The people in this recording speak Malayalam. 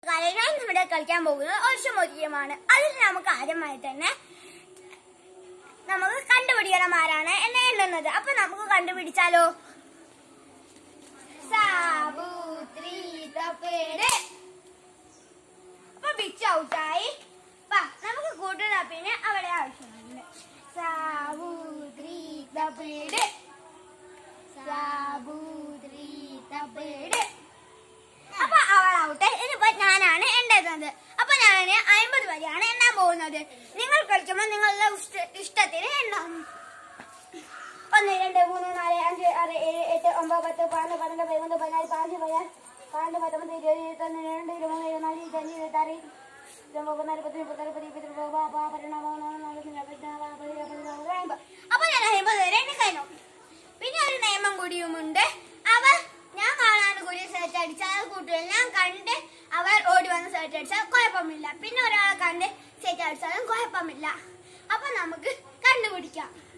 കാര്യം ഞാൻ ഇവിടെ കളിക്കാൻ പോകുന്നത് ഒരു ചുമതിയമാണ് അതിൽ നമുക്ക് ആദ്യമായി തന്നെ നമുക്ക് കണ്ടുപിടിക്കണം ആരാണ് എന്നെ എണ്ണുന്നത് അപ്പൊ നമുക്ക് കണ്ടുപിടിച്ചാലോ സാബൂത്രി തപ്പേട് അപ്പൊ ബിച്ച് ഔട്ടായി വാ നമുക്ക് കൂട്ടുന്ന പിന്നെ അവിടെ ആവശ്യമുണ്ട് സാബൂത്രി തപ്പേട് സാബൂത്രി തപ്പേട് അപ്പൊ അവൾ ഔട്ട് ഇനിയിപ്പോ ഞാനാണ് എണ്ണുന്നത് അപ്പൊ ഞാൻ അമ്പത് വരെയാണ് എണ്ണാൻ പോകുന്നത് നിങ്ങൾ കളിക്കുമ്പോൾ നിങ്ങളുടെ ഇഷ്ട- ഇഷ്ടത്തിന് എണ്ണാം ഒന്ന് രണ്ട് മൂന്ന് നാല് അഞ്ച് ആറ് ഏഴ് എട്ട് ഒമ്പത് പത്ത് പതിനൊന്ന് പന്ത്രണ്ട് പതിമൂന്ന് പതിനാല് പതിനഞ്ച് പതിനാറ് പതിനെട്ട് പത്തൊമ്പത് ഇരുപത് ഇരുപത്തൊന്ന് രണ്ട് ഇരുപത് ഇരുപത്തിനാല് ഇരുപത്തഞ്ച് ഇരുപത്താറ് ഇരുപത്തൊമ്പത് നാൽപ്പത്തി മുപ്പത്തി മുപ്പത്തി അപ്പൊ ഞാൻ അമ്പത് വരെ എണ്ണി കഴിഞ്ഞു പിന്നെ ഒരു നിയമം കൂടിയുമുണ്ട് അവർ ഞാൻ കാണാൻ കൂടി സെർച്ച് അടിച്ചാൽ കൂട്ടുകൾ ഞാൻ കണ്ട് അവർ ഓടി വന്ന് സെർച്ച് അടിച്ചാൽ കുഴപ്പമില്ല പിന്നെ ഒരാളെ കണ്ട് സെറ്റ് അടിച്ചാലും കുഴപ്പമില്ല അപ്പൊ നമുക്ക് കണ്ടുപിടിക്കാം